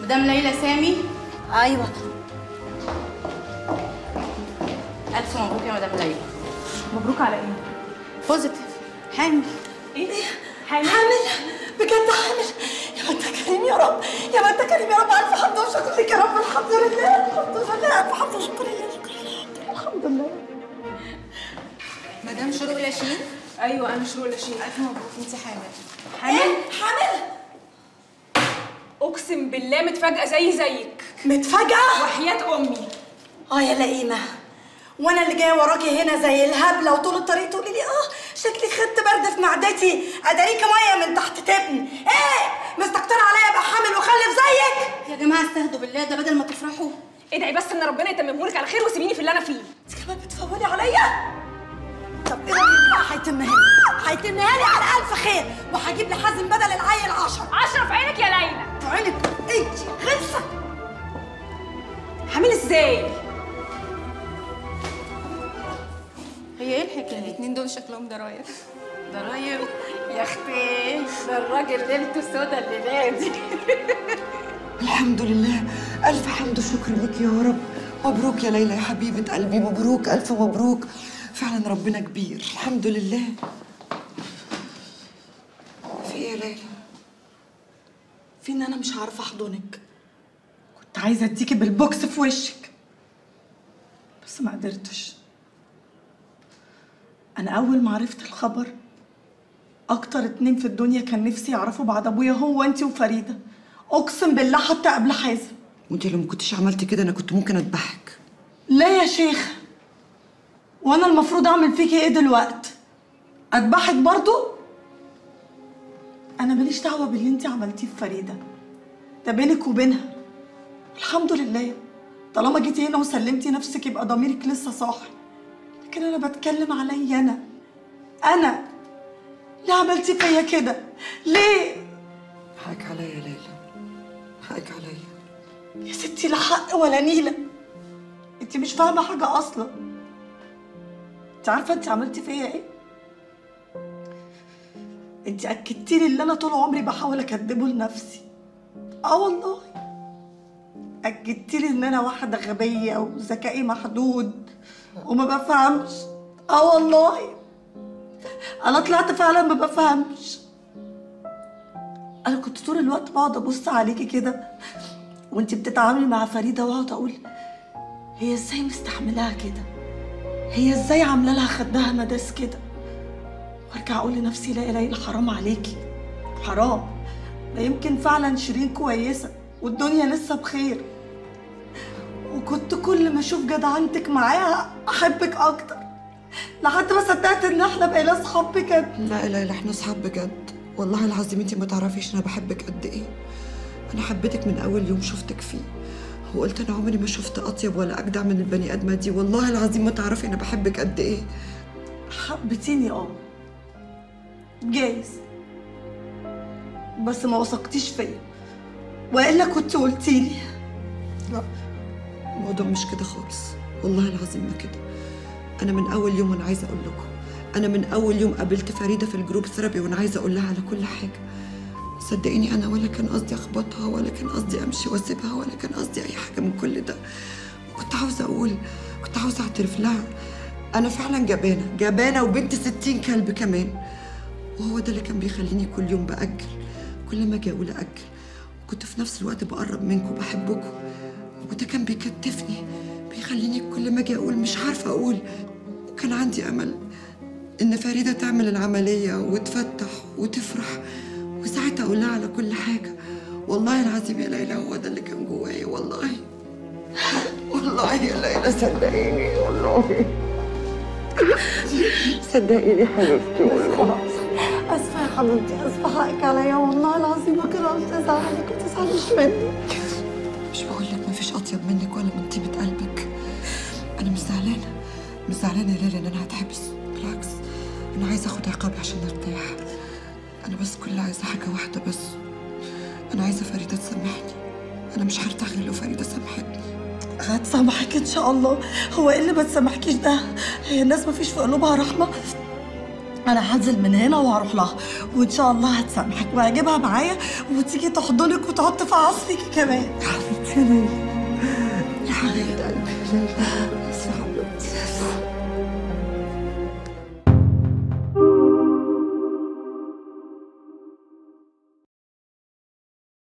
مدام ليلى سامي ايوه الف مبروك يا مدام ليلى مبروك على ايه؟ بوزيتيف حامل ايه؟ حامل؟ حامل بجد حامل يا ما انت كريم يا رب يا ما انت كريم يا رب الف حمد وشكر لك يا رب الحمد لله الحمد لله الف حمد وشكر لله شكر لله الحمد لله مدام شروق لاشين ايوه انا شروق لاشين الف مبروك انت حامل حامل حامل اقسم بالله متفاجئه زي زيك متفاجئه وحياه امي اه يا لئيمه وانا اللي جايه وراكي هنا زي الهبله وطول الطريق تقولي لي اه شكلي خدت برد في معدتي اداريكي ميه من تحت تبن ايه مستكتره عليا ابقى حامل وخلف زيك يا جماعه استهدوا بالله ده بدل ما تفرحوا ادعي بس ان ربنا يتممهولك على خير وسيبيني في اللي انا فيه انت كمان بتفولي عليا طب ايه رايك بقى هيتمها لي هيتمها لي على الف خير وهجيب لحازم بدل العيل عشرة عشرة في عينك يا ليلى في عينك انت غلسه حامل ازاي؟ هي ايه الحكايه الاثنين دول شكلهم ضراير ضراير يا اختي ده الراجل ليلته سودا الليله دي الحمد لله ألف حمد وشكر لك يا رب مبروك يا ليلى يا حبيبة قلبي مبروك ألف مبروك فعلا ربنا كبير الحمد لله في إيه يا ليلى؟ في ان انا مش عارفه احضنك كنت عايزه اديكي بالبوكس في وشك بس ما قدرتش انا اول ما عرفت الخبر اكتر اتنين في الدنيا كان نفسي يعرفوا بعد ابويا هو انتي وفريده اقسم بالله حتى قبل حازم وانت لو ما كنتش عملت كده أنا كنت ممكن أذبحك لا يا شيخ وانا المفروض اعمل فيكي ايه دلوقتي اذبحك برضو انا ماليش دعوه باللي انت عملتيه في فريده ده بينك وبينها الحمد لله طالما جيتي هنا وسلمتي نفسك يبقى ضميرك لسه صاحي لكن انا بتكلم عليا انا انا ليه عملتي فيا كده ليه حقك عليا يا ليلى حقك عليا يا ستي لا حق ولا نيله انت مش فاهمه حاجه اصلا انت عارفه انت عملتي فيا ايه انت اكدتي لي اللي انا طول عمري بحاول اكدبه لنفسي اه والله اكدتي لي ان انا واحده غبيه وذكائي محدود وما بفهمش اه والله انا طلعت فعلا ما بفهمش انا كنت طول الوقت بقعد ابص عليكي كده وانت بتتعاملي مع فريده واقعد اقول هي ازاي مستحملاها كده هي ازاي عامله لها خدها مداس كده وارجع اقول لنفسي لا اله الا حرام عليكي حرام ما يمكن فعلا شيرين كويسه والدنيا لسه بخير وكنت كل ما اشوف جدعنتك معاها احبك اكتر لحد ما صدقت ان احنا بقينا اصحاب بجد لا يا ليلى احنا أصحاب بجد والله العظيم انت ما تعرفيش أنا بحبك قد إيه أنا حبيتك من أول يوم شفتك فيه وقلت أنا عمري ما شفت أطيب ولا أجدع من البني آدمة دي والله العظيم ما تعرفي أنا بحبك قد إيه حبتيني اه جايز بس ما وثقتيش فيا والا كنت قلتيلي لا الموضوع مش كده خالص والله العظيم ما كده انا من اول يوم وانا عايزه اقول لكم انا من اول يوم قابلت فريده في الجروب ثيرابي وانا عايزه اقول لها على كل حاجه صدقيني انا ولا كان قصدي اخبطها ولا كان قصدي امشي واسيبها ولا كان قصدي اي حاجه من كل ده كنت عاوزه اقول كنت عاوزه اعترف لها انا فعلا جبانه جبانه وبنت ستين كلب كمان وهو ده اللي كان بيخليني كل يوم باجل كل ما اجي اقول اجل وكنت في نفس الوقت بقرب منكم وبحبكم وده كان بيكتفني بيخليني كل ما اجي اقول مش عارفه اقول وكان عندي امل ان فريده تعمل العمليه وتفتح وتفرح وساعتها اقول لها على كل حاجه والله العظيم يا ليلى هو ده اللي كان جوايا والله والله يا ليلى صدقيني والله صدقيني حبيبتي والله اسفه يا حبيبتي اسفه حقك عليا والله العظيم ما كده قلت ازعلك ما تزعليش مني مش بقول لك مفيش اطيب منك ولا من طيبه قلبك انا مش زعلانه مش زعلانه يا ليلى ان انا هتحبس بالعكس انا عايزه اخد عقابي عشان ارتاح انا بس كل عايزه حاجه واحده بس انا عايزه فريده تسامحني انا مش هرتاح غير لو فريده سامحتني هتسامحك ان شاء الله هو ايه اللي ما تسامحكيش ده هي الناس ما فيش في قلوبها رحمه انا هنزل من هنا وهروح لها وان شاء الله هتسامحك وهجيبها معايا وتيجي تحضنك وتقعد تفعص فيكي كمان يا حبيبتي يا ليلى يا حبيبتي